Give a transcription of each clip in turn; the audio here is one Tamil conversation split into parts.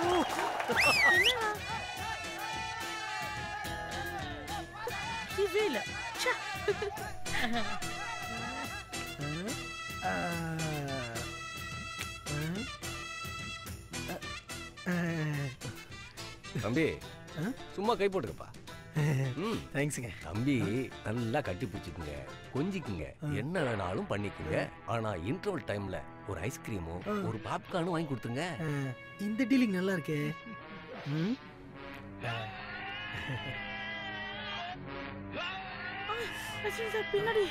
இதுவே இல்ல ச்சே. தம்பி சும்மா கை போட்டுக்கப்பா ம் தேங்க்ஸுங்க தம்பி நல்லா கட்டி பிடிச்சிக்குங்க கொஞ்சிக்குங்க என்ன வேணாலும் பண்ணிக்குங்க ஆனா இன்டர்வல் டைம்ல ஒரு ஐஸ்கிரீமும் ஒரு பாப்கார்னும் வாங்கி கொடுத்துங்க இந்த டீலிங் நல்லா இருக்கே ம் ரஜினி சார் பின்னாடி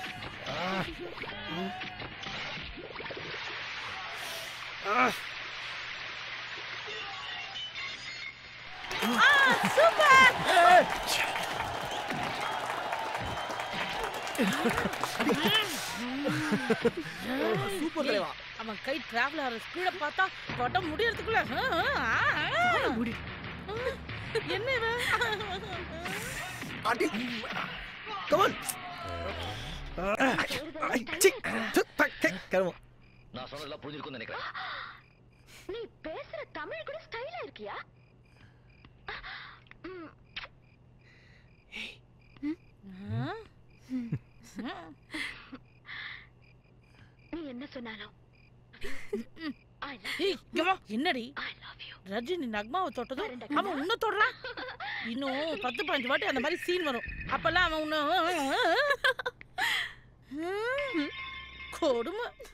சூப்பர் தலைவா அவன் கை டிராவல் ஆகிற ஸ்பீட பார்த்தா படம் முடியறதுக்குள்ள ஆ, ஆ, ஆ. முடி என்ன இவன்? அடி கமான் கருமம் நான் சொன்னதெல்லாம் புரிஞ்சிருக்கும்னு நினைக்கிறேன் நீ பேசுற தமிழ் கூட ஸ்டைலா இருக்கியா ம், ஆ? நீ என்ன சொன்னாலும் ஐ லவ் ஏய், இங்க வா. என்னடி ஐ லவ் யூ ரஜினி நக்மாவை தொட்டதும் அவன் உன்ன தொடுறான் இன்னும் பத்து பதினஞ்சு வாட்டி அந்த மாதிரி சீன் வரும் அப்பெல்லாம் அவன் உன்ன கொடுமை